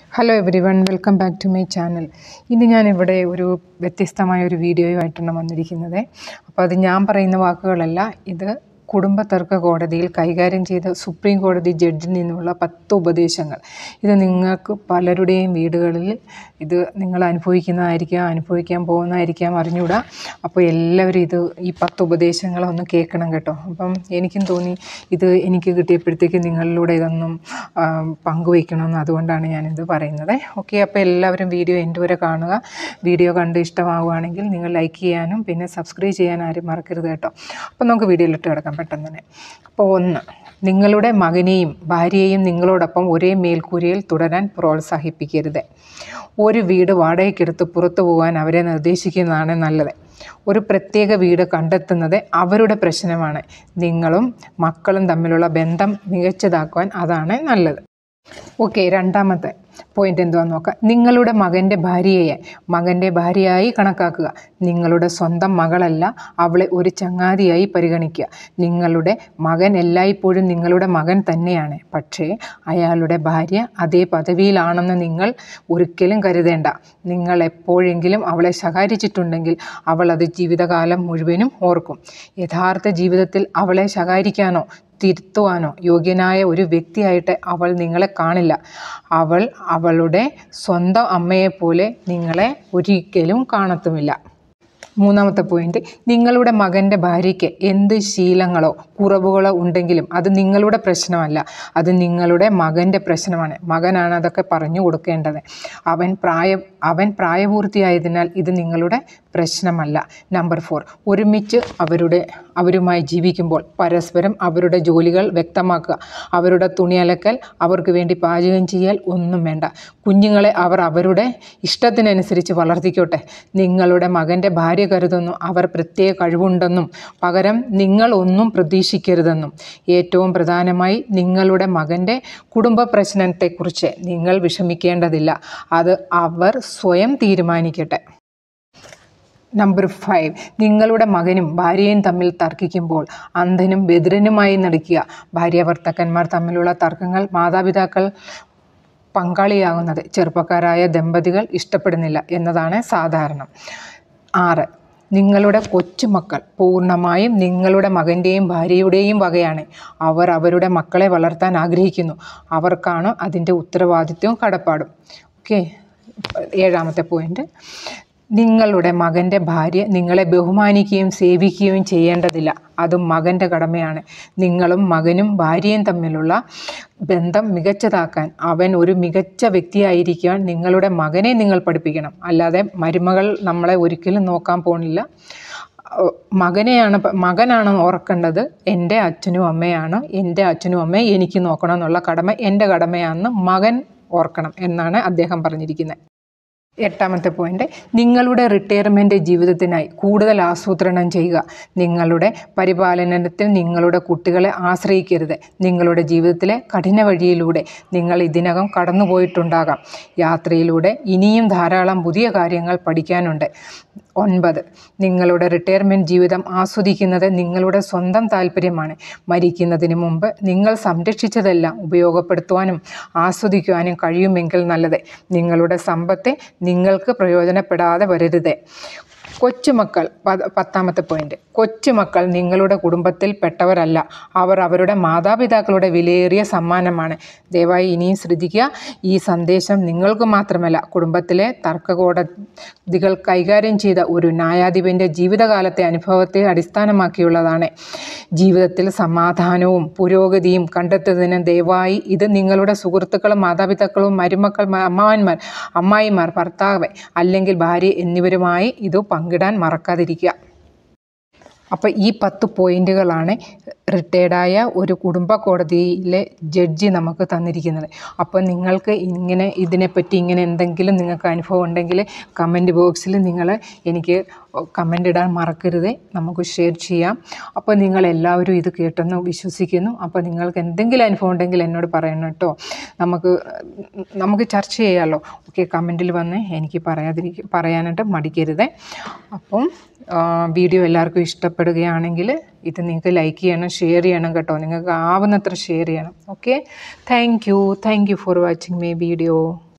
hello everyone welcome back to my channel ഇന്ന് ഞാനിവിടെ ഒരു വ്യത്യസ്തമായ ഒരു വീഡിയോയുമായിട്ടാണ് വന്നിരിക്കുന്നത് അപ്പോൾ അത് ഞാൻ പറയുന്ന വാക്കുകളല്ല ഇത് കുടുംബ തർക്ക കോടതിയിൽ കൈകാര്യം ചെയ്ത സുപ്രീം കോടതി ജഡ്ജിൽ നിന്നുള്ള പത്ത് ഉപദേശങ്ങൾ ഇത് നിങ്ങൾക്ക് പലരുടെയും വീടുകളിൽ ഇത് നിങ്ങൾ അനുഭവിക്കുന്നതായിരിക്കാം അനുഭവിക്കാൻ പോകുന്നതായിരിക്കാം അറിഞ്ഞൂടാ അപ്പോൾ എല്ലാവരും ഇത് ഈ പത്ത് ഉപദേശങ്ങളൊന്ന് കേൾക്കണം കേട്ടോ അപ്പം എനിക്കും തോന്നി ഇത് എനിക്ക് കിട്ടിയപ്പോഴത്തേക്ക് നിങ്ങളിലൂടെ ഇതൊന്നും ആ, പങ്കുവയ്ക്കണമെന്ന് അതുകൊണ്ടാണ് ഞാനിത് പറയുന്നത് ഓക്കെ അപ്പോൾ എല്ലാവരും വീഡിയോ എൻ്റെ വരെ കാണുക വീഡിയോ കണ്ട് ഇഷ്ടമാവുകയാണെങ്കിൽ നിങ്ങൾ ലൈക്ക് ചെയ്യാനും പിന്നെ സബ്സ്ക്രൈബ് ചെയ്യാൻ ആരും മറക്കരുത് കേട്ടോ അപ്പോൾ നമുക്ക് വീഡിയോയിലിട്ട് കിടക്കാം പെട്ടെന്ന് തന്നെ അപ്പോൾ ഒന്ന് നിങ്ങളുടെ മകനെയും ഭാര്യയെയും നിങ്ങളോടൊപ്പം ഒരേ മേൽക്കൂരയിൽ തുടരാൻ പ്രോത്സാഹിപ്പിക്കരുത് ഒരു വീട് വാടകയ്ക്കെടുത്ത് പുറത്തു പോകാൻ അവരെ നിർദ്ദേശിക്കുന്നതാണ് നല്ലത് ഒരു പ്രത്യേക വീട് കണ്ടെത്തുന്നത് അവരുടെ പ്രശ്നമാണ് നിങ്ങളും മക്കളും തമ്മിലുള്ള ബന്ധം മികച്ചതാക്കുവാൻ അതാണ് നല്ലത് ഓക്കെ രണ്ടാമത്തെ പോയിന്റ് എന്തുവാന്ന് നോക്കാം നിങ്ങളുടെ മകൻ്റെ ഭാര്യയെ മകൻ്റെ ഭാര്യയായി കണക്കാക്കുക നിങ്ങളുടെ സ്വന്തം മകളല്ല അവളെ ഒരു ചങ്ങാതിയായി പരിഗണിക്കുക നിങ്ങളുടെ മകൻ എല്ലായ്പ്പോഴും നിങ്ങളുടെ മകൻ തന്നെയാണ് പക്ഷേ അയാളുടെ ഭാര്യ അതേ പദവിയിലാണെന്ന് നിങ്ങൾ ഒരിക്കലും കരുതേണ്ട നിങ്ങൾ എപ്പോഴെങ്കിലും അവളെ ശകാരിച്ചിട്ടുണ്ടെങ്കിൽ അവൾ അത് ജീവിതകാലം മുഴുവനും ഓർക്കും യഥാർത്ഥ ജീവിതത്തിൽ അവളെ ശകാരിക്കാനോ തിരുത്തുവാനോ യോഗ്യനായ ഒരു വ്യക്തിയായിട്ട് അവൾ നിങ്ങളെ കാണില്ല അവൾ അവളുടെ സ്വന്തം അമ്മയെപ്പോലെ നിങ്ങളെ ഒരിക്കലും കാണത്തുമില്ല മൂന്നാമത്തെ പോയിന്റ് നിങ്ങളുടെ മകൻ്റെ ഭാര്യയ്ക്ക് എന്ത് ശീലങ്ങളോ കുറവുകളോ ഉണ്ടെങ്കിലും അത് നിങ്ങളുടെ പ്രശ്നമല്ല അത് നിങ്ങളുടെ മകൻ്റെ പ്രശ്നമാണ് മകനാണ് അതൊക്കെ പറഞ്ഞു കൊടുക്കേണ്ടത് അവൻ പ്രായ അവൻ പ്രായപൂർത്തിയായതിനാൽ ഇത് നിങ്ങളുടെ പ്രശ്നമല്ല നമ്പർ ഫോർ ഒരുമിച്ച് അവരുടെ അവരുമായി ജീവിക്കുമ്പോൾ പരസ്പരം അവരുടെ ജോലികൾ വ്യക്തമാക്കുക അവരുടെ തുണി അലക്കൽ അവർക്ക് വേണ്ടി പാചകം ചെയ്യൽ ഒന്നും വേണ്ട കുഞ്ഞുങ്ങളെ അവർ അവരുടെ ഇഷ്ടത്തിനനുസരിച്ച് വളർത്തിക്കോട്ടെ നിങ്ങളുടെ മകൻ്റെ ഭാര്യ കരുതുന്നു അവർ പ്രത്യേക കഴിവുണ്ടെന്നും പകരം നിങ്ങൾ ഒന്നും പ്രതീക്ഷിക്കരുതെന്നും ഏറ്റവും പ്രധാനമായി നിങ്ങളുടെ മകൻ്റെ കുടുംബ പ്രശ്നത്തെക്കുറിച്ച് നിങ്ങൾ വിഷമിക്കേണ്ടതില്ല അത് അവർ സ്വയം തീരുമാനിക്കട്ടെ നമ്പർ ഫൈവ് നിങ്ങളുടെ മകനും ഭാര്യയും തമ്മിൽ തർക്കിക്കുമ്പോൾ അന്ധനും ബദിരനുമായി നടിക്കുക ഭാര്യ ഭർത്താക്കന്മാർ തമ്മിലുള്ള തർക്കങ്ങൾ മാതാപിതാക്കൾ പങ്കാളിയാകുന്നത് ചെറുപ്പക്കാരായ ദമ്പതികൾ ഇഷ്ടപ്പെടുന്നില്ല എന്നതാണ് സാധാരണ ആറ് നിങ്ങളുടെ കൊച്ചുമക്കൾ പൂർണ്ണമായും നിങ്ങളുടെ മകൻ്റെയും ഭാര്യയുടെയും വകയാണ് അവർ അവരുടെ മക്കളെ വളർത്താൻ ആഗ്രഹിക്കുന്നു അവർക്കാണ് അതിൻ്റെ ഉത്തരവാദിത്വവും കടപ്പാടും ഓക്കെ ഏഴാമത്തെ പോയിന്റ് നിങ്ങളുടെ മകൻ്റെ ഭാര്യ നിങ്ങളെ ബഹുമാനിക്കുകയും സേവിക്കുകയും ചെയ്യേണ്ടതില്ല അതും മകൻ്റെ കടമയാണ് നിങ്ങളും മകനും ഭാര്യയും തമ്മിലുള്ള ബന്ധം മികച്ചതാക്കാൻ അവൻ ഒരു മികച്ച വ്യക്തിയായിരിക്കാൻ നിങ്ങളുടെ മകനെ നിങ്ങൾ പഠിപ്പിക്കണം അല്ലാതെ മരുമകൾ നമ്മളെ ഒരിക്കലും നോക്കാൻ പോണില്ല അഹ് മകനെയാണ് പ- മകനാണ് ഓർക്കേണ്ടത് എൻ്റെ അച്ഛനും അമ്മയാണ് എൻ്റെ അച്ഛനും അമ്മയും എനിക്ക് നോക്കണം എന്നുള്ള കടമ എൻ്റെ കടമയാണെന്ന് മകൻ ഓർക്കണം എന്നാണ് അദ്ദേഹം പറഞ്ഞിരിക്കുന്നത് എട്ടാമത്തെ പോയിന്റ് നിങ്ങളുടെ റിട്ടയർമെൻറ്റ് ജീവിതത്തിനായി കൂടുതൽ ആസൂത്രണം ചെയ്യുക നിങ്ങളുടെ പരിപാലനത്തിൽ നിങ്ങളുടെ കുട്ടികളെ ആശ്രയിക്കരുത് നിങ്ങളുടെ ജീവിതത്തിലെ കഠിന വഴിയിലൂടെ നിങ്ങൾ ഇതിനകം കടന്നുപോയിട്ടുണ്ടാകാം യാത്രയിലൂടെ ഇനിയും ധാരാളം പുതിയ കാര്യങ്ങൾ പഠിക്കാനുണ്ട് ഒൻപത് നിങ്ങളുടെ റിട്ടയർമെൻറ്റ് ജീവിതം ആസ്വദിക്കുന്നത് നിങ്ങളുടെ സ്വന്തം താല്പര്യമാണ് മരിക്കുന്നതിന് മുമ്പ് നിങ്ങൾ സംരക്ഷിച്ചതെല്ലാം ഉപയോഗപ്പെടുത്തുവാനും ആസ്വദിക്കുവാനും കഴിയുമെങ്കിൽ നല്ലത് നിങ്ങളുടെ സമ്പത്ത് നിങ്ങൾക്ക് പ്രയോജനപ്പെടാതെ വരരുത് കൊച്ചുമക്കൾ പ- പത്താമത്തെ പോയിന്റ് കൊച്ചുമക്കൾ നിങ്ങളുടെ കുടുംബത്തിൽ പെട്ടവരല്ല അവർ അവരുടെ മാതാപിതാക്കളുടെ വിലയേറിയ സമ്മാനമാണ് ദയവായി ഇനിയും ശ്രദ്ധിക്കുക ഈ സന്ദേശം നിങ്ങൾക്ക് മാത്രമല്ല കുടുംബത്തിലെ തർക്കകോടതികൾ കൈകാര്യം ചെയ്ത ഒരു ന്യായാധിപൻ്റെ ജീവിതകാലത്തെ അനുഭവത്തെ അടിസ്ഥാനമാക്കിയുള്ളതാണ് ജീവിതത്തിൽ സമാധാനവും പുരോഗതിയും കണ്ടെത്തുന്നതിന് ദയവായി ഇത് നിങ്ങളുടെ സുഹൃത്തുക്കളും മാതാപിതാക്കളും മരുമക്കൾ മ- അമ്മാവന്മാർ അമ്മായിമാർ ഭർത്താവ് അല്ലെങ്കിൽ ഭാര്യ എന്നിവരുമായി ഇത് പങ്കിടാൻ മറക്കാതിരിക്കുക അപ്പോൾ ഈ പത്ത് പോയിന്റുകളാണ് റിട്ടയർഡായ ഒരു കുടുംബ കോടതിയിലെ ജഡ്ജി നമുക്ക് തന്നിരിക്കുന്നത് അപ്പോൾ നിങ്ങൾക്ക് ഇങ്ങനെ ഇതിനെപ്പറ്റി ഇങ്ങനെ എന്തെങ്കിലും നിങ്ങൾക്ക് അനുഭവം ഉണ്ടെങ്കിൽ കമൻറ്റ് ബോക്സിൽ നിങ്ങൾ എനിക്ക് കമൻ്റ് ഇടാൻ മറക്കരുത് നമുക്ക് ഷെയർ ചെയ്യാം അപ്പോൾ നിങ്ങൾ എല്ലാവരും ഇത് കേട്ടെന്ന് വിശ്വസിക്കുന്നു അപ്പോൾ നിങ്ങൾക്ക് എന്തെങ്കിലും അനുഭവം ഉണ്ടെങ്കിൽ എന്നോട് പറയണം കേട്ടോ നമുക്ക് നമുക്ക് ചർച്ച ചെയ്യാമല്ലോ ഓക്കെ കമൻറ്റിൽ വന്ന് എനിക്ക് പറയാതിരിക്കും പറയാനായിട്ട് മടിക്കരുത് അപ്പം ആ, വീഡിയോ എല്ലാവർക്കും ഇഷ്ടപ്പെടുകയാണെങ്കിൽ ഇത് നിങ്ങൾക്ക് ലൈക്ക് ചെയ്യണം ഷെയർ ചെയ്യണം കേട്ടോ നിങ്ങൾക്ക് ആവുന്നത്ര ഷെയർ ചെയ്യണം okay thank you thank you for watching my video